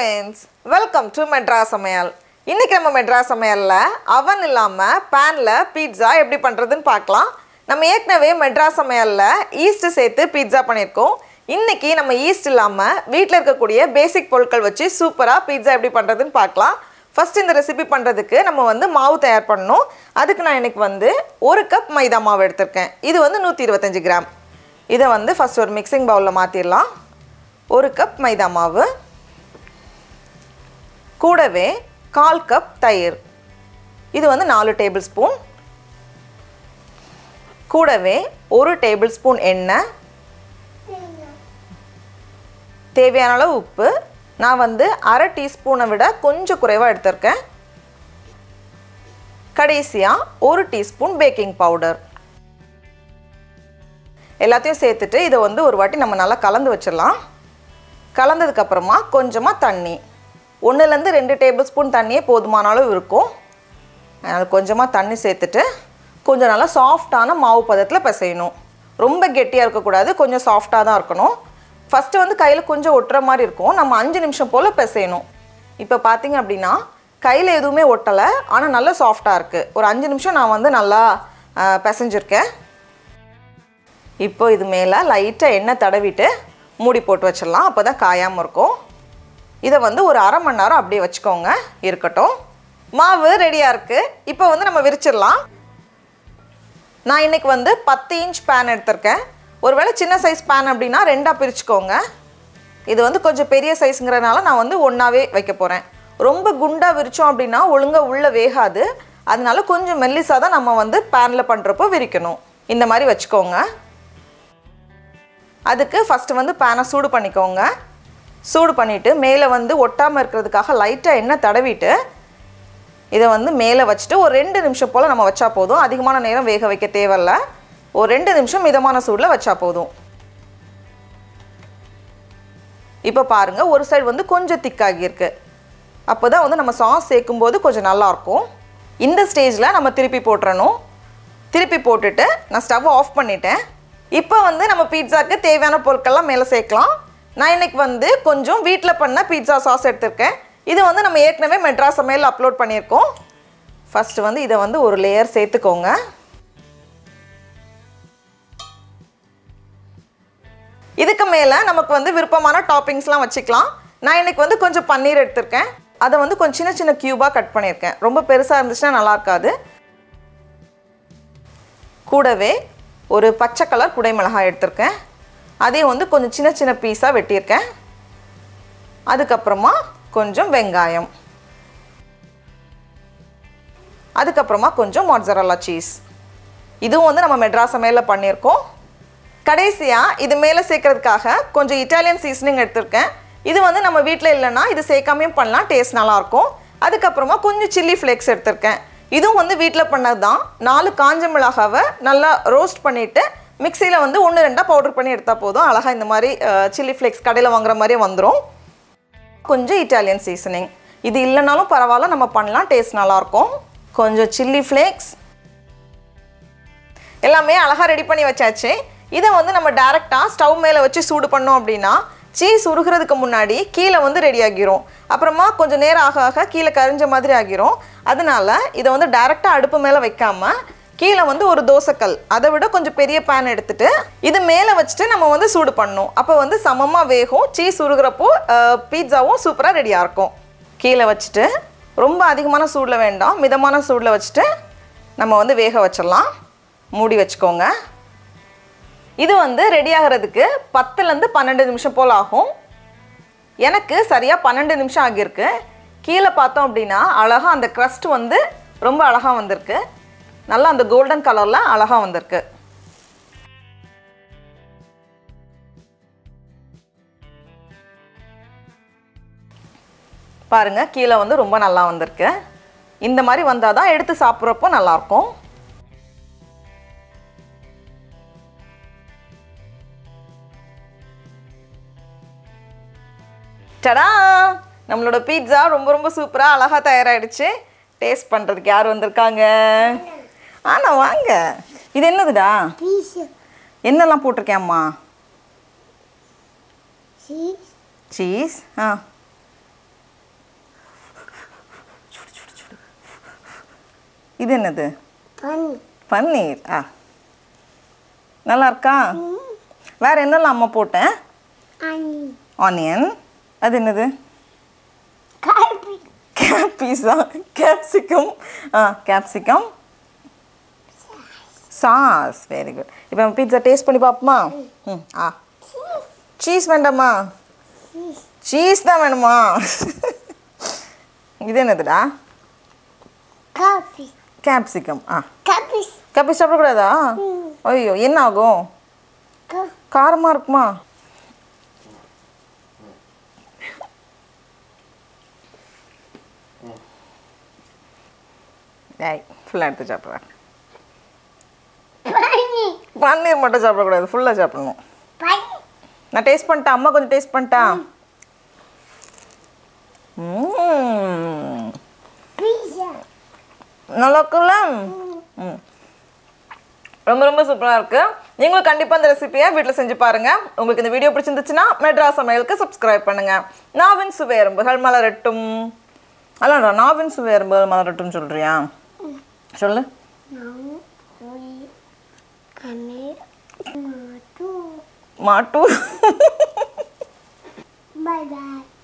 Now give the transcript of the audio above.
friends welcome to Madras சமையல் இன்னைக்கு நம்ம மெட்ராஸ் சமையலில் அவன் இல்லாமல் பேனில் பீட்சா எப்படி பண்ணுறதுன்னு பார்க்கலாம் நம்ம ஏற்கனவே மெட்ராஸ் சமையலில் ஈஸ்ட் சேர்த்து பீட்சா பண்ணியிருக்கோம் இன்னைக்கு நம்ம ஈஸ்ட் இல்லாமல் வீட்டில் இருக்கக்கூடிய பேசிக் பொருட்கள் வச்சு சூப்பராக பீட்சா எப்படி பண்ணுறதுன்னு பார்க்கலாம் ஃபர்ஸ்ட் இந்த ரெசிபி பண்ணுறதுக்கு நம்ம வந்து மாவு தயார் பண்ணணும் அதுக்கு நான் இன்னைக்கு வந்து ஒரு கப் மைதா மாவு எடுத்திருக்கேன் இது வந்து நூற்றி இருபத்தஞ்சி கிராம் இதை வந்து ஃபஸ்ட் ஒரு மிக்சிங் பவுலில் மாற்றிடலாம் ஒரு கப் மைதா மாவு கூடவே கால் கப் தயிர் இது வந்து நாலு டேபிள் ஸ்பூன் கூடவே ஒரு டேபிள் ஸ்பூன் எண்ணெய் தேவையான அளவு உப்பு நான் வந்து அரை டீஸ்பூனை விட கொஞ்சம் குறைவாக எடுத்திருக்கேன் கடைசியாக ஒரு டீஸ்பூன் பேக்கிங் பவுடர் எல்லாத்தையும் சேர்த்துட்டு இதை வந்து ஒரு வாட்டி நம்ம நல்லா கலந்து வச்சிடலாம் கலந்ததுக்கப்புறமா கொஞ்சமாக தண்ணி ஒன்றுலேருந்து ரெண்டு டேபிள் ஸ்பூன் தண்ணியே போதுமான அளவு இருக்கும் அதனால் கொஞ்சமாக தண்ணி சேர்த்துட்டு கொஞ்சம் நல்லா சாஃப்டான மாவு பதத்தில் பிசையணும் ரொம்ப கெட்டியாக இருக்கக்கூடாது கொஞ்சம் சாஃப்டாக தான் இருக்கணும் ஃபஸ்ட்டு வந்து கையில் கொஞ்சம் ஒட்டுற மாதிரி இருக்கும் நம்ம அஞ்சு நிமிஷம் போல் பிசையணும் இப்போ பார்த்தீங்க அப்படின்னா கையில் எதுவுமே ஒட்டலை ஆனால் நல்லா சாஃப்டாக இருக்குது ஒரு அஞ்சு நிமிஷம் நான் வந்து நல்லா ஆ, பிசைஞ்சிருக்கேன் இப்போ இது மேலே லைட்டாக எண்ணெய் தடவிட்டு மூடி போட்டு வச்சிடலாம் அப்போ தான் காயாமல் இருக்கும் இதை வந்து ஒரு அரை மணி நேரம் அப்படியே வச்சுக்கோங்க இருக்கட்டும் மாவு ரெடியாக இருக்குது இப்போ வந்து நம்ம விரிச்சிடலாம் நான் இன்னைக்கு வந்து பத்து இன்ச் பேன் எடுத்திருக்கேன் ஒருவேளை சின்ன சைஸ் பேன் அப்படின்னா ரெண்டாக பிரிச்சுக்கோங்க இது வந்து கொஞ்சம் பெரிய சைஸுங்கிறனால நான் வந்து ஒன்றாவே வைக்க போகிறேன் ரொம்ப குண்டாக விரித்தோம் அப்படின்னா ஒழுங்காக உள்ளே வேகாது அதனால கொஞ்சம் மெல்லிசாக தான் நம்ம வந்து பேனில் பண்ணுறப்போ விரிக்கணும் இந்த மாதிரி வச்சுக்கோங்க அதுக்கு ஃபஸ்ட்டு வந்து பேனை சூடு பண்ணிக்கோங்க சூடு பண்ணிவிட்டு மேலே வந்து ஒட்டாமல் இருக்கிறதுக்காக லைட்டாக எண்ணெய் தடவிட்டு இதை வந்து மேலே வச்சுட்டு ஒரு ரெண்டு நிமிஷம் போல் நம்ம வச்சா போதும் அதிகமான நேரம் வேக வைக்க தேவையில்ல ஒரு ரெண்டு நிமிஷம் மிதமான சூடில் வச்சா போதும் இப்போ பாருங்கள் ஒரு சைடு வந்து கொஞ்சம் திக்காகியிருக்கு அப்போ தான் வந்து நம்ம சாஸ் சேர்க்கும்போது கொஞ்சம் நல்லாயிருக்கும் இந்த ஸ்டேஜில் நம்ம திருப்பி போட்டுறணும் திருப்பி போட்டுட்டு நான் ஸ்டவ் ஆஃப் பண்ணிட்டேன் இப்போ வந்து நம்ம பீட்சாக்கு தேவையான பொருட்கள்லாம் மேலே சேர்க்கலாம் நான் இன்னைக்கு வந்து கொஞ்சம் வீட்டில் பண்ண பீட்சா சாஸ் எடுத்திருக்கேன் இது வந்து நம்ம ஏற்கனவே மெட்ராஸ் சமையல் அப்லோட் பண்ணியிருக்கோம் ஃபஸ்ட்டு வந்து இதை வந்து ஒரு லேயர் சேர்த்துக்கோங்க இதுக்கு மேலே நமக்கு வந்து விருப்பமான டாப்பிங்ஸ்லாம் வச்சுக்கலாம் நான் இன்னைக்கு வந்து கொஞ்சம் பன்னீர் எடுத்திருக்கேன் அதை வந்து கொஞ்சம் சின்ன சின்ன க்யூபாக கட் பண்ணியிருக்கேன் ரொம்ப பெருசாக இருந்துச்சுன்னா நல்லா இருக்காது கூடவே ஒரு பச்சை கலர் குடைமிளகாய் எடுத்திருக்கேன் அதையும் வந்து கொஞ்சம் சின்ன சின்ன பீஸாக வெட்டியிருக்கேன் அதுக்கப்புறமா கொஞ்சம் வெங்காயம் அதுக்கப்புறமா கொஞ்சம் மொட்சரல்லா சீஸ் இதுவும் வந்து நம்ம மெட்ராஸ் சமையலில் பண்ணியிருக்கோம் கடைசியாக இது மேலே சேர்க்கறதுக்காக கொஞ்சம் இட்டாலியன் சீசனிங் எடுத்திருக்கேன் இது வந்து நம்ம வீட்டில் இல்லைன்னா இது சேர்க்காமையும் பண்ணலாம் டேஸ்ட் நல்லாயிருக்கும் அதுக்கப்புறமா கொஞ்சம் சில்லி ஃப்ளேக்ஸ் எடுத்திருக்கேன் இதுவும் வந்து வீட்டில் பண்ணது தான் நாலு காஞ்ச மிளகாவை நல்லா ரோஸ்ட் பண்ணிவிட்டு மிக்சியில் வந்து ஒன்று ரெண்டாக பவுடர் பண்ணி எடுத்தால் போதும் அழகாக இந்த மாதிரி சில்லி ஃப்ளேக்ஸ் கடையில் வாங்குற மாதிரியே வந்துடும் கொஞ்சம் இட்டாலியன் சீசனிங் இது இல்லைனாலும் பரவாயில்ல நம்ம பண்ணலாம் டேஸ்ட் நல்லாயிருக்கும் கொஞ்சம் சில்லி ஃப்ளேக்ஸ் எல்லாமே அழகாக ரெடி பண்ணி வச்சாச்சு இதை வந்து நம்ம டேரெக்டாக ஸ்டவ் மேலே வச்சு சூடு பண்ணோம் அப்படின்னா சீஸ் உருகிறதுக்கு முன்னாடி கீழே வந்து ரெடி ஆகிரும் அப்புறமா கொஞ்சம் நேரம் ஆக ஆக கீழே கரிஞ்ச மாதிரி ஆகிரும் அதனால இதை வந்து டேரெக்டாக அடுப்பு மேலே வைக்காம கீழே வந்து ஒரு தோசைக்கல் அதை விட கொஞ்சம் பெரிய பேன் எடுத்துட்டு இது மேலே வச்சுட்டு நம்ம வந்து சூடு பண்ணணும் அப்போ வந்து சமமாக வேகும் சீஸ் உருகிறப்போ பீட்சாவும் சூப்பராக ரெடியாக இருக்கும் கீழே வச்சுட்டு ரொம்ப அதிகமான சூடில் வேண்டாம் மிதமான சூடில் வச்சுட்டு நம்ம வந்து வேக வச்சிடலாம் மூடி வச்சுக்கோங்க இது வந்து ரெடி ஆகிறதுக்கு பத்துலேருந்து பன்னெண்டு நிமிஷம் போல் ஆகும் எனக்கு சரியாக பன்னெண்டு நிமிஷம் ஆகியிருக்கு கீழே பார்த்தோம் அப்படின்னா அழகாக அந்த crust வந்து ரொம்ப அழகாக வந்திருக்கு நல்லா அந்த கோல்டன் கலரில் அழகாக வந்திருக்கு பாருங்க கீழே வந்து ரொம்ப நல்லா வந்திருக்கு இந்த மாதிரி வந்தால் தான் எடுத்து சாப்பிட்றப்போ நல்லாயிருக்கும் டடா நம்மளோட பீட்சா ரொம்ப ரொம்ப சூப்பராக அழகாக தயாராகிடுச்சு டேஸ்ட் பண்ணுறதுக்கு யார் வந்திருக்காங்க ஆனா வாங்க இது என்னதுடா Piece என்னெல்லாம் போட்டிருக்கேன் அம்மா cheese, சீஸ் ஆ இது என்னது பண்ணி பன்னீர் ஆ நல்லா இருக்கா வேற என்னெல்லாம் அம்மா போட்டேன் அண்ணி ஆனியன் அது என்னது காபி பீஸா கேப்சிகம் ஆ கேப்சிகம் சாஸ் வெரி குட் இப்போ நம்ம பீட்சா டேஸ்ட் பண்ணி பார்ப்போமா ம் ஆ சீஸ் வேண்டாமா சீஸ் தான் வேணுமா இது என்னதுடா காபி கேப்சிகம் ஆ காபி கப்பி சாப்பிடக்கூடாதா ஐயோ என்ன ஆகும் காரமாக இருக்குமா டேய் ஃபுல்லாக எடுத்து சாப்பிட்றேன் பண்ணி பன்னீர் மட்டும் சாப்பிடக்கூடாது ஃபுல்லாக சாப்பிடணும் பண்ணி நான் டேஸ்ட் பண்ணிட்டேன் அம்மா கொஞ்சம் டேஸ்ட் பண்ணிட்டா ம் பீஸா நல்லா இருக்குல்ல ம் ரொம்ப ரொம்ப சூப்பராக இருக்கு நீங்களும் கண்டிப்பாக இந்த ரெசிபியை வீட்டில் செஞ்சு பாருங்க உங்களுக்கு இந்த வீடியோ பிடிச்சிருந்துச்சுன்னா மெட்ராஸ் சமையலுக்கு சப்ஸ்கிரைப் பண்ணுங்க நாவின் சுவையரும்புகள் மலரட்டும் அல்லாடா நாவின் சுவையரும்புகள் மலரட்டும் சொல்றியா சொல்லு நான் போய் கண்ணே மாட்டு மாட்டு பை பாய்